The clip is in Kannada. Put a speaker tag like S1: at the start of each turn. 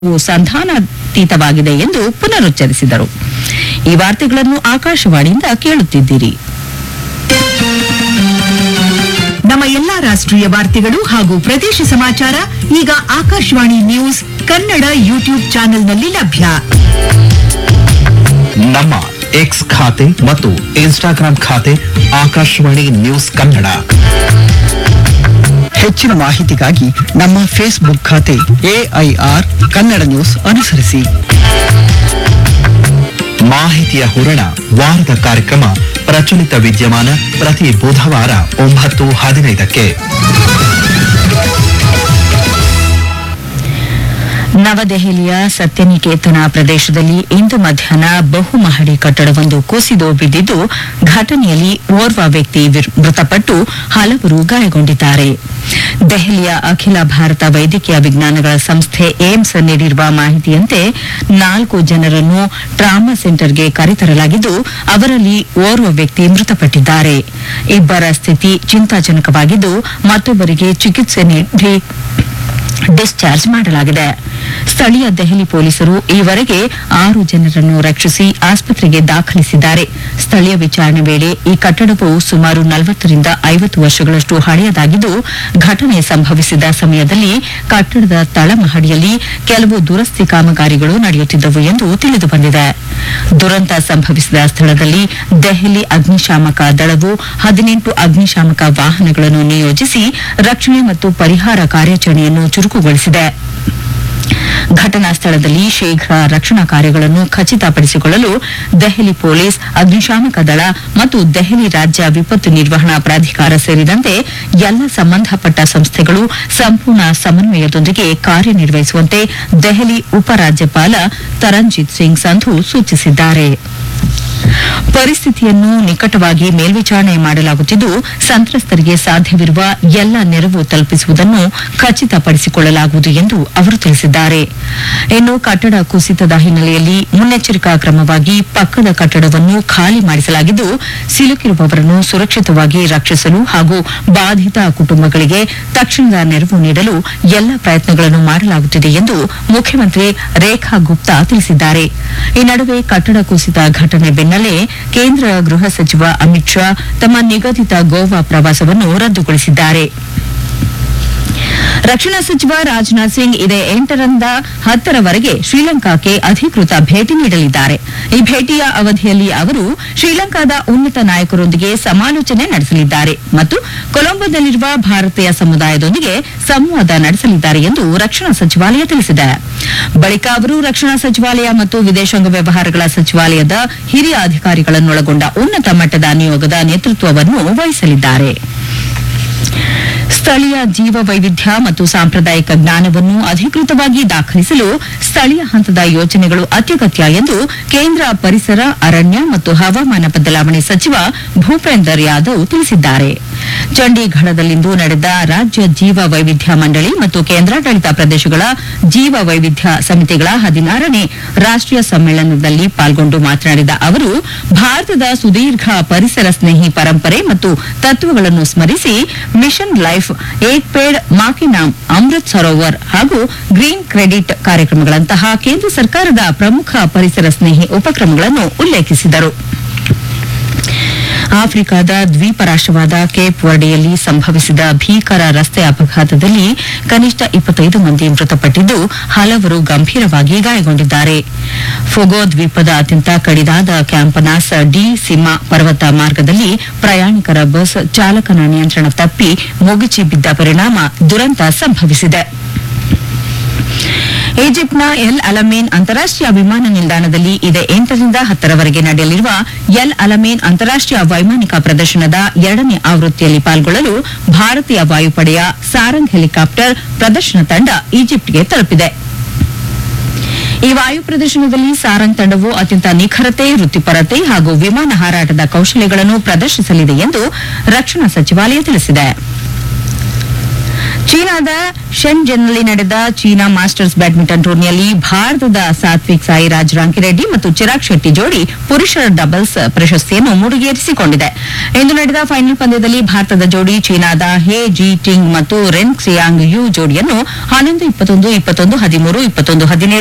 S1: ಸಂಧಾನಾತೀತವಾಗಿದೆ ಎಂದು ಪುನರುಚ್ಚರಿಸಿದರು ಈ ವಾರ್ತೆಗಳನ್ನು ಆಕಾಶವಾಣಿಯಿಂದ ಕೇಳುತ್ತಿದ್ದೀರಿ
S2: ನಮ್ಮ ಎಲ್ಲಾ ರಾಷ್ಟ್ರೀಯ ವಾರ್ತೆಗಳು ಹಾಗೂ ಪ್ರದೇಶ ಸಮಾಚಾರ ಈಗ ಆಕಾಶವಾಣಿ ನ್ಯೂಸ್ ಕನ್ನಡ ಯೂಟ್ಯೂಬ್ ಚಾನೆಲ್ನಲ್ಲಿ ಲಭ್ಯ
S3: ನಮ್ಮ ಎಕ್ಸ್ ಖಾತೆ ಮತ್ತು ಇನ್ಸ್ಟಾಗ್ರಾಂ ಖಾತೆ ಆಕಾಶವಾಣಿ ನ್ಯೂಸ್ ಕನ್ನಡ
S4: ಹೆಚ್ಚಿನ ಮಾಹಿತಿಗಾಗಿ ನಮ್ಮ ಫೇಸ್ಬುಕ್ ಖಾತೆ ಎಐಆರ್ ಕನ್ನಡ ನ್ಯೂಸ್ ಅನುಸರಿಸಿ
S3: ಮಾಹಿತಿಯ ಹೂರಣ ವಾರದ ಕಾರ್ಯಕ್ರಮ ಪ್ರಚಲಿತ ವಿದ್ಯಮಾನ ಪ್ರತಿ ಬುಧವಾರ ಒಂಬತ್ತು ಹದಿನೈದಕ್ಕೆ
S1: ನವದೆಹಲಿಯ ಸತ್ಯನಿಕೇತನ ಪ್ರದೇಶದಲ್ಲಿ ಇಂದು ಮಧ್ಯಾಹ್ನ ಬಹುಮಹಡಿ ಕಟ್ಟಡವೊಂದು ಕುಸಿದು ಬಿದ್ದಿದ್ದು ಘಟನೆಯಲ್ಲಿ ಓರ್ವ ವ್ಯಕ್ತಿ ವಿರ್- ಮೃತಪಟ್ಟು ಹಲವರು ಗಾಯಗೊಂಡಿದ್ದಾರೆ ದೆಹಲಿಯ ಅಖಿಲ ಭಾರತ ವೈದ್ಯಕೀಯ ವಿಜ್ಞಾನಗಳ ಸಂಸ್ಥೆ ಏಮ್ಸ್ ನೀಡಿರುವ ಮಾಹಿತಿಯಂತೆ ನಾಲ್ಕು ಜನರನ್ನು ಟ್ರಾಮಾ ಸೆಂಟರ್ಗೆ ಕರೆತರಲಾಗಿದ್ದು ಅವರಲ್ಲಿ ಓರ್ವ ವ್ಯಕ್ತಿ ಮೃತಪಟ್ಟಿದ್ದಾರೆ ಇಬ್ಬರ ಸ್ಥಿತಿ ಚಿಂತಾಜನಕವಾಗಿದ್ದು ಮತ್ತೊಬ್ಬರಿಗೆ ಚಿಕಿತ್ಸೆ ನೀಡಿ ಡಿಸ್ಚಾರ್ಜ್ ಮಾಡಲಾಗಿದೆ ಸ್ಥಳೀಯ ದೆಹಲಿ ಪೊಲೀಸರು ಈವರೆಗೆ ಆರು ಜನರನ್ನು ರಕ್ಷಿಸಿ ಆಸ್ಪತ್ರೆಗೆ ದಾಖಲಿಸಿದ್ದಾರೆ ಸ್ಥಳೀಯ ವಿಚಾರಣೆ ವೇಳೆ ಈ ಕಟ್ಟಡವು ಸುಮಾರು ನಲವತ್ತರಿಂದ ಐವತ್ತು ವರ್ಷಗಳಷ್ಟು ಹಳೆಯದಾಗಿದ್ದು ಘಟನೆ ಸಂಭವಿಸಿದ ಸಮಯದಲ್ಲಿ ಕಟ್ಟಡದ ತಳಮಹಡಿಯಲ್ಲಿ ಕೆಲವು ದುರಸ್ತಿ ಕಾಮಗಾರಿಗಳು ನಡೆಯುತ್ತಿದ್ದವು ಎಂದು ತಿಳಿದು ಬಂದಿದೆ ದುರಂತ ಸಂಭವಿಸಿದ ಸ್ಥಳದಲ್ಲಿ ದೆಹಲಿ ಅಗ್ನಿಶಾಮಕ ದಳವು ಹದಿನೆಂಟು ಅಗ್ನಿಶಾಮಕ ವಾಹನಗಳನ್ನು ನಿಯೋಜಿಸಿ ರಕ್ಷಣೆ ಮತ್ತು ಪರಿಹಾರ ಕಾರ್ಯಾಚರಣೆಯನ್ನು ಚುರುಕುಗೊಳಿಸಿದೆ ಘಟನಾ ಸ್ಥಳದಲ್ಲಿ ಶೀಘ್ರ ರಕ್ಷಣಾ ಕಾರ್ಯಗಳನ್ನು ಖಚಿತಪಡಿಸಿಕೊಳ್ಳಲು ದೆಹಲಿ ಪೊಲೀಸ್ ಅಗ್ನಿಶಾಮಕ ದಳ ಮತ್ತು ದೆಹಲಿ ರಾಜ್ಯ ವಿಪತ್ತು ನಿರ್ವಹಣಾ ಪ್ರಾಧಿಕಾರ ಸೇರಿದಂತೆ ಎಲ್ಲ ಸಂಬಂಧಪಟ್ಟ ಸಂಸ್ಥೆಗಳು ಸಂಪೂರ್ಣ ಸಮನ್ವಯದೊಂದಿಗೆ ಕಾರ್ಯನಿರ್ವಹಿಸುವಂತೆ ದೆಹಲಿ ಉಪರಾಜ್ಯಪಾಲ ತರಂಜಿತ್ ಸಿಂಗ್ ಸಂಧು ಸೂಚಿಸಿದ್ದಾರೆ ಪರಿಸ್ಥಿತಿಯನ್ನು ನಿಕಟವಾಗಿ ಮೇಲ್ವಿಚಾರಣೆ ಮಾಡಲಾಗುತ್ತಿದ್ದು ಸಂತ್ರಸ್ತರಿಗೆ ಸಾಧ್ಯವಿರುವ ಎಲ್ಲ ನೆರವು ತಲುಪಿಸುವುದನ್ನು ಖಚಿತಪಡಿಸಿಕೊಳ್ಳಲಾಗುವುದು ಎಂದು ಅವರು ತಿಳಿಸಿದ್ದಾರೆ ಇನ್ನು ಕಟ್ಟಡ ಕುಸಿತದ ಹಿನ್ನೆಲೆಯಲ್ಲಿ ಮುನ್ನೆಚ್ಚರಿಕಾ ಕ್ರಮವಾಗಿ ಪಕ್ಕದ ಕಟ್ಟಡವನ್ನು ಖಾಲಿ ಮಾಡಿಸಲಾಗಿದ್ದು ಸಿಲುಕಿರುವವರನ್ನು ಸುರಕ್ಷಿತವಾಗಿ ರಕ್ಷಿಸಲು ಹಾಗೂ ಬಾಧಿತ ಕುಟುಂಬಗಳಿಗೆ ತಕ್ಷಣದ ನೆರವು ನೀಡಲು ಎಲ್ಲ ಪ್ರಯತ್ನಗಳನ್ನು ಮಾಡಲಾಗುತ್ತಿದೆ ಎಂದು ಮುಖ್ಯಮಂತ್ರಿ ರೇಖಾ ಗುಪ್ತಾ ತಿಳಿಸಿದ್ದಾರೆ ಈ ನಡುವೆ ಕಟ್ಟಡ ಕುಸಿತ ಘಟನೆ ಬೆನ್ನಲ್ಲೇ ಕೇಂದ್ರ ಗೃಹ ಸಚಿವ ಅಮಿತ್ ಶಾ ತಮ್ಮ ನಿಗದಿತ ಗೋವಾ ಪ್ರವಾಸವನ್ನು ರದ್ದುಗೊಳಿಸಿದ್ದಾರೆ ರಕ್ಷಣಾ ಸಚಿವ ರಾಜನಾಥ್ ಸಿಂಗ್ ಇದೇ ಎಂಟರಿಂದ ಹತ್ತರವರೆಗೆ ಶ್ರೀಲಂಕಾಕ್ಕೆ ಅಧಿಕೃತ ಭೇಟಿ ನೀಡಲಿದ್ದಾರೆ ಈ ಭೇಟಿಯ ಅವಧಿಯಲ್ಲಿ ಅವರು ಶ್ರೀಲಂಕಾದ ಉನ್ನತ ನಾಯಕರೊಂದಿಗೆ ಸಮಾಲೋಚನೆ ನಡೆಸಲಿದ್ದಾರೆ ಮತ್ತು ಕೊಲಂಬೋದಲ್ಲಿರುವ ಭಾರತೀಯ ಸಮುದಾಯದೊಂದಿಗೆ ಸಂವಾದ ನಡೆಸಲಿದ್ದಾರೆ ಎಂದು ರಕ್ಷಣಾ ಸಚಿವಾಲಯ ತಿಳಿಸಿದೆ ಬಳಿಕ ಅವರು ರಕ್ಷಣಾ ಸಚಿವಾಲಯ ಮತ್ತು ವಿದೇಶಾಂಗ ವ್ಯವಹಾರಗಳ ಸಚಿವಾಲಯದ ಹಿರಿಯ ಅಧಿಕಾರಿಗಳನ್ನೊಳಗೊಂಡ ಉನ್ನತ ಮಟ್ಟದ ನಿಯೋಗದ ನೇತೃತ್ವವನ್ನು ವಹಿಸಲಿದ್ದಾರೆ ಸ್ಥಳೀಯ ಜೀವ ವೈವಿಧ್ಯ ಮತ್ತು ಸಾಂಪ್ರದಾಯಿಕ ಜ್ಞಾನವನ್ನು ಅಧಿಕೃತವಾಗಿ ದಾಖಲಿಸಲು ಸ್ಥಳೀಯ ಹಂತದ ಯೋಜನೆಗಳು ಅತ್ಯಗತ್ಯ ಎಂದು ಕೇಂದ್ರ ಪರಿಸರ ಅರಣ್ಯ ಮತ್ತು ಹವಾಮಾನ ಬದಲಾವಣೆ ಸಚಿವ ಭೂಪೇಂದರ್ ಯಾದವ್ ತಿಳಿಸಿದ್ದಾರೆ ಚಂಡೀಗಢದಲ್ಲಿಂದು ನಡೆದ ರಾಜ್ಯ ಜೀವ ವೈವಿಧ್ಯ ಮಂಡಳಿ ಮತ್ತು ಕೇಂದ್ರಾಡಳಿತ ಪ್ರದೇಶಗಳ ಜೀವ ವೈವಿಧ್ಯ ಸಮಿತಿಗಳ ಹದಿನಾರನೇ ರಾಷ್ಟೀಯ ಸಮ್ಮೇಳನದಲ್ಲಿ ಪಾಲ್ಗೊಂಡು ಮಾತನಾಡಿದ ಅವರು ಭಾರತದ ಸುದೀರ್ಘ ಪರಿಸರ ಸ್ನೇಹಿ ಪರಂಪರೆ ಮತ್ತು ತತ್ವಗಳನ್ನು ಸ್ಮರಿಸಿ ಮಿಷನ್ ಲೈಫ್ ಏಕ್ ಪೇಡ್ ಮಾಕಿ ನಾಮ್ ಅಮೃತ್ ಸರೋವರ್ ಹಾಗೂ ಗ್ರೀನ್ ಕ್ರೆಡಿಟ್ ಕಾರ್ಯಕ್ರಮಗಳಂತಹ ಕೇಂದ್ರ ಸರ್ಕಾರದ ಪ್ರಮುಖ ಪರಿಸರ ಸ್ನೇಹಿ ಉಪಕ್ರಮಗಳನ್ನು ಉಲ್ಲೇಖಿಸಿದರು ಆಫ್ರಿಕಾದ ದ್ವೀಪ ರಾಷ್ಟವಾದ ಕೇಪ್ ವರ್ಡೆಯಲ್ಲಿ ಸಂಭವಿಸಿದ ಭೀಕರ ರಸ್ತೆ ಅಪಘಾತದಲ್ಲಿ ಕನಿಷ್ಠ ಇಪ್ಪತ್ತೈದು ಮಂದಿ ಮೃತಪಟ್ಟಿದ್ದು ಹಲವರು ಗಂಭೀರವಾಗಿ ಗಾಯಗೊಂಡಿದ್ದಾರೆ ಫೊಗೋ ದ್ವೀಪದ ಅತ್ಯಂತ ಕಡಿದಾದ ಕ್ಯಾಂಪನಾಸ್ ಡಿ ಸಿಮಾ ಪರ್ವತ ಮಾರ್ಗದಲ್ಲಿ ಪ್ರಯಾಣಿಕರ ಬಸ್ ಚಾಲಕನ ನಿಯಂತ್ರಣ ತಪ್ಪಿ ಮುಗಿಚಿ ಬಿದ್ದ ಪರಿಣಾಮ ದುರಂತ ಸಂಭವಿಸಿದೆ ಈಜಿಪ್ಟ್ನ ಎಲ್ ಅಲಮೇನ್ ಅಂತಾರಾಷ್ಟೀಯ ವಿಮಾನ ನಿಲ್ದಾಣದಲ್ಲಿ ಇದೇ ಎಂಟರಿಂದ ಹತ್ತರವರೆಗೆ ನಡೆಯಲಿರುವ ಎಲ್ ಅಲಮೇನ್ ಅಂತಾರಾಷ್ಟೀಯ ವೈಮಾನಿಕ ಪ್ರದರ್ಶನದ ಎರಡನೇ ಆವೃತ್ತಿಯಲ್ಲಿ ಪಾಲ್ಗೊಳ್ಳಲು ಭಾರತೀಯ ವಾಯುಪಡೆಯ ಸಾರಂಗ್ ಹೆಲಿಕಾಪ್ಟರ್ ಪ್ರದರ್ಶನ ತಂಡ ಈಜಿಪ್ಟ್ಗೆ ತಲುಪಿದೆ ಈ ವಾಯು ಪ್ರದರ್ಶನದಲ್ಲಿ ಸಾರಂಗ್ ತಂಡವು ಅತ್ಯಂತ ನಿಖರತೆ ವೃತ್ತಿಪರತೆ ಹಾಗೂ ವಿಮಾನ ಹಾರಾಟದ ಕೌಶಲ್ಯಗಳನ್ನು ಪ್ರದರ್ಶಿಸಲಿದೆ ಎಂದು ರಕ್ಷಣಾ ಸಚಿವಾಲಯ ತಿಳಿಸಿದೆ ಚೀನಾದ ಶೆನ್ಜೆನ್ನಲ್ಲಿ ನಡೆದ ಚೀನಾ ಮಾಸ್ಟರ್ಸ್ ಬ್ಯಾಡ್ಮಿಂಟನ್ ಟೂರ್ನಿಯಲ್ಲಿ ಭಾರತದ ಸಾತ್ವಿಕ್ ಸಾಯಿರಾಜ್ ರಾಂಕಿರೆಡ್ಡಿ ಮತ್ತು ಚಿರಾಗ್ ಶೆಟ್ಟಿ ಜೋಡಿ ಪುರುಷರ ಡಬಲ್ಸ್ ಪ್ರಶಸ್ತಿಯನ್ನು ಮುಡಿಗೇರಿಸಿಕೊಂಡಿದೆ ಇಂದು ನಡೆದ ಫೈನಲ್ ಪಂದ್ಯದಲ್ಲಿ ಭಾರತದ ಜೋಡಿ ಚೀನಾದ ಹೇ ಜಿ ಟಿಂಗ್ ಮತ್ತು ರೆನ್ ಕ್ಸಿಯಾಂಗ್ ಯು ಜೋಡಿಯನ್ನು ಹನ್ನೊಂದು ಇಪ್ಪತ್ತೊಂದು ಇಪ್ಪತ್ತೊಂದು ಹದಿಮೂರು ಇಪ್ಪತ್ತೊಂದು ಹದಿನೇಳು